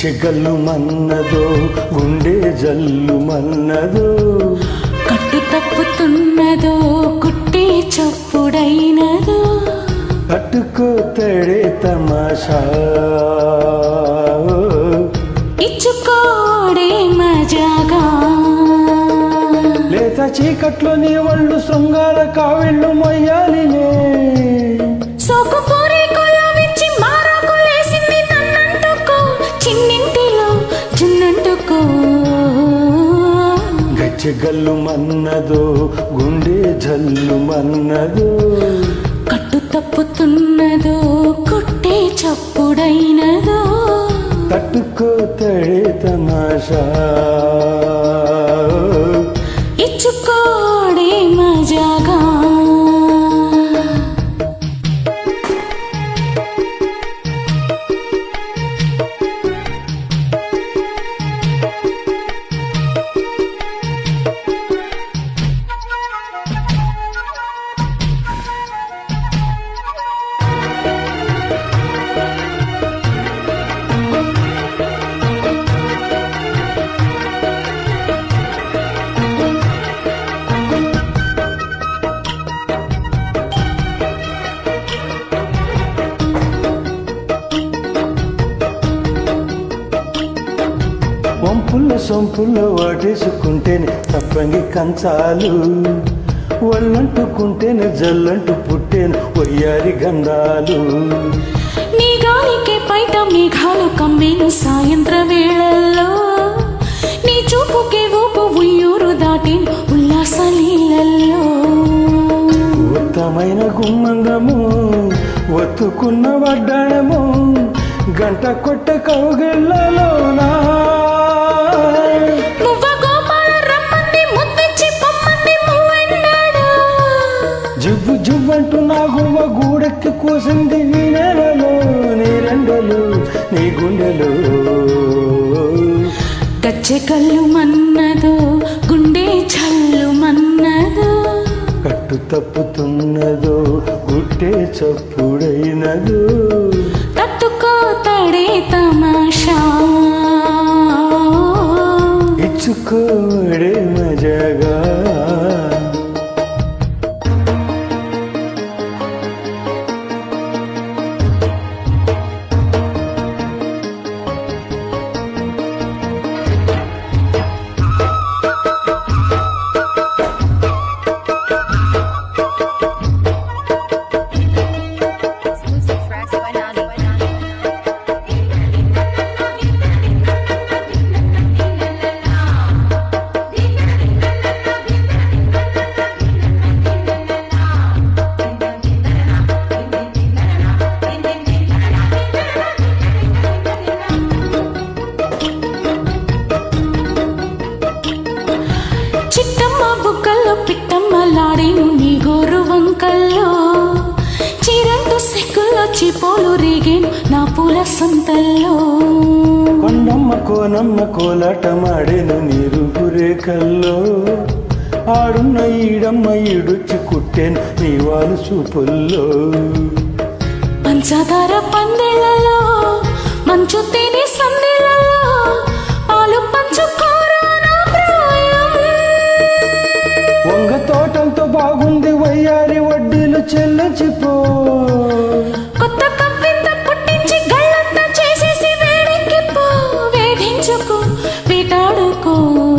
గచ్చెగల్లు మన్నదో గుండె జల్లు మన్నదో కట్టు తప్పుతున్నదో కుట్టే చప్పుడైనదో పట్టుకో తడే తమాషా ఇచ్చుకోడే మజాగా లేత చీకట్లో నీ ఒళ్ళు శృంగార కావిళ్ళు మొయ్యాలినే సోకు పూరి కొలవిచ్చి మారాకులేసింది నన్నంటుకో చిన్నింటిలో చిన్నంటుకో గచ్చెగల్లు మన్నదో గుండె జల్లు మన్నదో కట్టు తప్పుతున్నదో కుట్టే చప్పుడైనదో తట్టుకో తడే తమాషా ఇచ్చుకోడే మజాగా వంపుల సొంపుల్లో వాటేసుకుంటేనే తప్పంగి కంచాలు ఒళ్ళంటుకుంటేనే జల్లంటు పుట్టేను వయ్యారి గంధాలు నీ గాలికే పైట మేఘాలు కమ్మేను సాయంత్ర వేళల్లో నీ చూపుకే ఊపు ఉయ్యూరు దాటేను ఉల్లాస నీళ్ళల్లో ఉత్తమైన గుమ్మందము ఒత్తుకున్న వడ్డాణము గంట కొట్ట కౌగిళ్ళలోనా మువ్వ గోపాల రమ్మంది ముద్దిచ్చి పొమ్మంది మువ్వెన్నాడు జువ్వు జువ్వంటూ నా గువ్వ గూడెక్కి కూసింది నీ నెలలో నీ రెండలు నీ గుండెలు గచ్చె కళ్ళు మన్నదో గుండె చల్లు మన్నదో కట్టు తప్పుతున్నదో గుట్టే చప్పుడైనదో తట్టుకో తడే తమాషా ఇచ్చుకోడే మజగా Exclusive tracks by Nani. Chittamma బుక్కల్లో పిట్టమ్మ లాడేను నీ గోరు వంకల్లో చీరంటు సెక్కుల్లో చిపోలు రేగేను నా పూల సంతల్లో కొండమ్మ కోనమ్మ కోలాటమాడేను నీరు రేఖల్లో ఆడున్న ఈడమ్మ ఈడుచ్చి కుట్టేను నీ వాళ్ళు చూపుల్లో పంచదార పందెలలో మంచు తేనె సందెలలో పాలు పంచుకోరా నా ప్రాయం వంగ తోటంతో బాగుంది వయ్యారి వడ్డీలు చెల్లించిపో కొత్త కవ్వింత పుట్టించి గళ్ళంతా చేసేసి వేడెక్కిపో వేధించుకో వేటాడుకో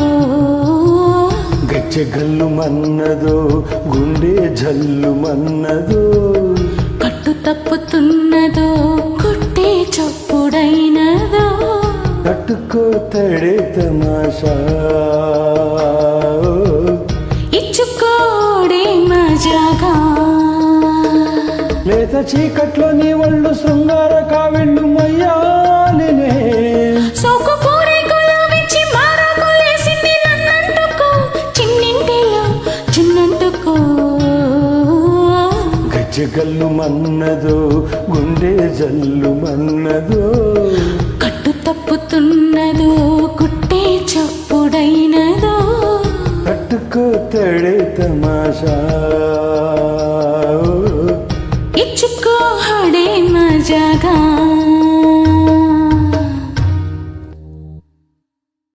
గచ్చె గల్లు మన్నదో గుండె జల్లు మన్నదో కట్టు తప్పుతున్నదో కుట్టే చప్పుడైనదో తట్టుకో తడే తమాషా ఇచ్చుకోడే మజాగా లేత చీకట్లో నీ ఒళ్ళు శృంగార కావిళ్ళు మయ్యాలినే సోకు పూరే కొలవిచ్చి మారాకులేసింది నన్నంటుకో చిన్నింటిలో చిన్నంటుకో గచ్చె గల్లు మన్నదో గుండె జల్లు మన్నదో కట్టు తప్పుతున్నదో కుట్టే చప్పుడైనదో తట్టుకో తడే తమాషా ఇచ్చుకో హడే మజాగా